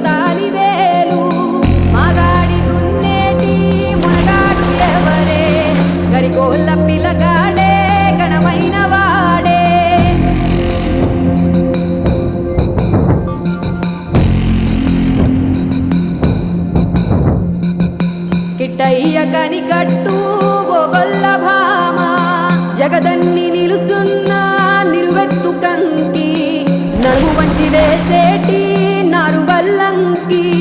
తాలివేలు మగాడి దున్నేటి మునగాడు ఎవరే గరికోళ్ళ పిల్లగాడే ఘనమైన వాడే కిట్టయ్య కనికట్టు బొగొల్ల భామ జగదన్ని నిలుసున్న నిలువెత్తు కంకి నడుము వంచి వేసేటి నారు వల్లంకి